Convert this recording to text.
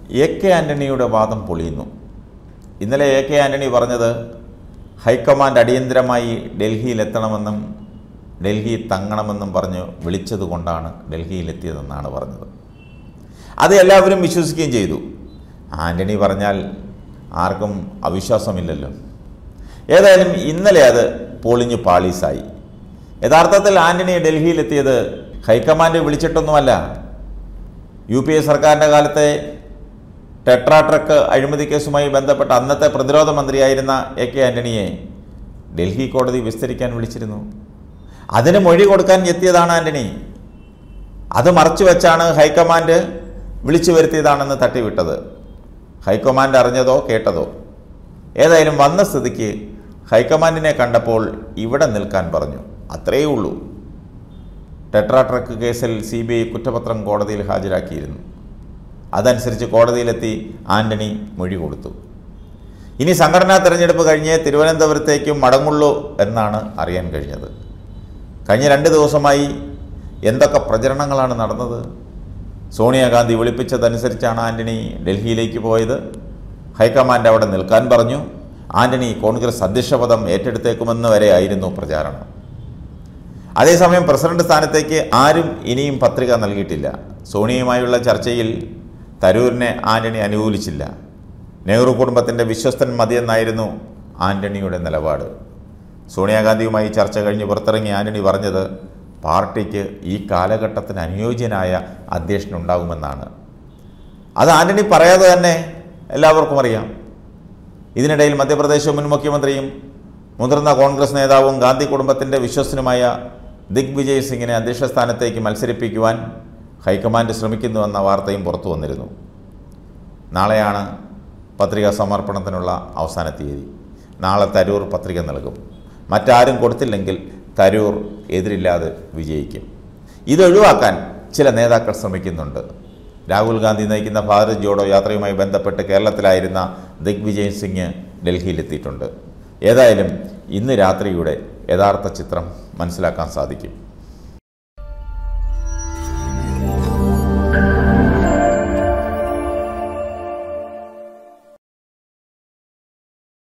A K ആൻ്റണിയുടെ വാദം പൊളിയുന്നു ഇന്നലെ A K Antony പറഞ്ഞത് ഹൈക്കമാൻഡ് അടിയന്തരമായി ഡൽഹിയിലെത്തണമെന്നും ഡൽഹി തങ്ങണമെന്നും പറഞ്ഞ് വിളിച്ചതുകൊണ്ടാണ് ഡൽഹിയിലെത്തിയതെന്നാണ് പറഞ്ഞത് അത് എല്ലാവരും വിശ്വസിക്കുകയും ചെയ്തു ആൻ്റണി പറഞ്ഞാൽ ആർക്കും അവിശ്വാസമില്ലല്ലോ ഏതായാലും ഇന്നലെ അത് പൊളിഞ്ഞു പാളീസായി യഥാർത്ഥത്തിൽ ആൻ്റണി ഡൽഹിയിലെത്തിയത് ഹൈക്കമാൻഡ് വിളിച്ചിട്ടൊന്നുമല്ല യു പി എ സർക്കാരിൻ്റെ കാലത്തെ ടെട്രാ ട്രക്ക് അഴിമതി കേസുമായി ബന്ധപ്പെട്ട അന്നത്തെ പ്രതിരോധ മന്ത്രിയായിരുന്ന എ കെ ആൻ്റണിയെ ഡൽഹി കോടതി വിസ്തരിക്കാൻ വിളിച്ചിരുന്നു അതിന് മൊഴി കൊടുക്കാൻ എത്തിയതാണ് ആൻ്റണി അത് മറച്ചു വെച്ചാണ് ഹൈക്കമാൻഡ് വിളിച്ചു വരുത്തിയതാണെന്ന് തട്ടിവിട്ടത് ഹൈക്കമാൻഡ് അറിഞ്ഞതോ കേട്ടതോ ഏതായാലും വന്ന സ്ഥിതിക്ക് ഹൈക്കമാൻഡിനെ കണ്ടപ്പോൾ ഇവിടെ നിൽക്കാൻ പറഞ്ഞു അത്രയേ ഉള്ളൂ ടെട്രാ ട്രക്ക് കേസിൽ സി ബി ഐ കുറ്റപത്രം കോടതിയിൽ ഹാജരാക്കിയിരുന്നു അതനുസരിച്ച് കോടതിയിലെത്തി ആന്റണി മൊഴി കൊടുത്തു ഇനി സംഘടനാ തെരഞ്ഞെടുപ്പ് കഴിഞ്ഞ് തിരുവനന്തപുരത്തേക്ക് മടങ്ങുള്ളൂ എന്നാണ് അറിയാൻ കഴിഞ്ഞത് കഴിഞ്ഞ രണ്ട് ദിവസമായി എന്തൊക്കെ പ്രചരണങ്ങളാണ് നടന്നത് സോണിയാഗാന്ധി വിളിപ്പിച്ചതനുസരിച്ചാണ് ആന്റണി ഡൽഹിയിലേക്ക് പോയത് ഹൈക്കമാൻഡ് അവിടെ നിൽക്കാൻ പറഞ്ഞു ആന്റണി കോൺഗ്രസ് അധ്യക്ഷപദം ഏറ്റെടുത്തേക്കുമെന്ന് വരെ ആയിരുന്നു പ്രചാരണം അതേസമയം പ്രസിഡന്റ് സ്ഥാനത്തേക്ക് ആരും ഇനിയും പത്രിക നൽകിയിട്ടില്ല സോണിയയുമായുള്ള ചർച്ചയിൽ തരൂരിനെ ആന്റണി അനുകൂലിച്ചില്ല നെഹ്റു കുടുംബത്തിൻ്റെ വിശ്വസ്തൻ മതിയെന്നായിരുന്നു ആന്റണിയുടെ നിലപാട് സോണിയാഗാന്ധിയുമായി ചർച്ച കഴിഞ്ഞ് പുറത്തിറങ്ങി ആന്റണി പറഞ്ഞത് പാർട്ടിക്ക് ഈ കാലഘട്ടത്തിന് അനുയോജ്യനായ അധ്യക്ഷനുണ്ടാകുമെന്നാണ് അത് ആന്റണി പറയാതെ തന്നെ എല്ലാവർക്കും അറിയാം ഇതിനിടയിൽ മധ്യപ്രദേശ് മുൻ മുഖ്യമന്ത്രിയും മുതിർന്ന കോൺഗ്രസ് നേതാവും ഗാന്ധി കുടുംബത്തിൻ്റെ വിശ്വസ്തനുമായ ദിഗ്വിജയ് സിംഗിനെ അധ്യക്ഷ സ്ഥാനത്തേക്ക് മത്സരിപ്പിക്കുവാൻ ഹൈക്കമാൻഡ് ശ്രമിക്കുന്നുവെന്ന വാർത്തയും പുറത്തു വന്നിരുന്നു നാളെയാണ് പത്രികാ സമർപ്പണത്തിനുള്ള അവസാന തീയതി നാളെ തരൂർ പത്രിക നൽകും മറ്റാരും കൊടുത്തില്ലെങ്കിൽ തരൂർ എതിരില്ലാതെ വിജയിക്കും ഇതൊഴിവാക്കാൻ ചില നേതാക്കൾ ശ്രമിക്കുന്നുണ്ട് രാഹുൽ ഗാന്ധി നയിക്കുന്ന ഭാരത് ജോഡോ യാത്രയുമായി ബന്ധപ്പെട്ട് കേരളത്തിലായിരുന്ന ദിഗ്വിജയ് സിംഗ് ഡൽഹിയിലെത്തിയിട്ടുണ്ട് ഏതായാലും ഇന്ന് രാത്രിയുടെ യഥാർത്ഥ ചിത്രം മനസ്സിലാക്കാൻ സാധിക്കും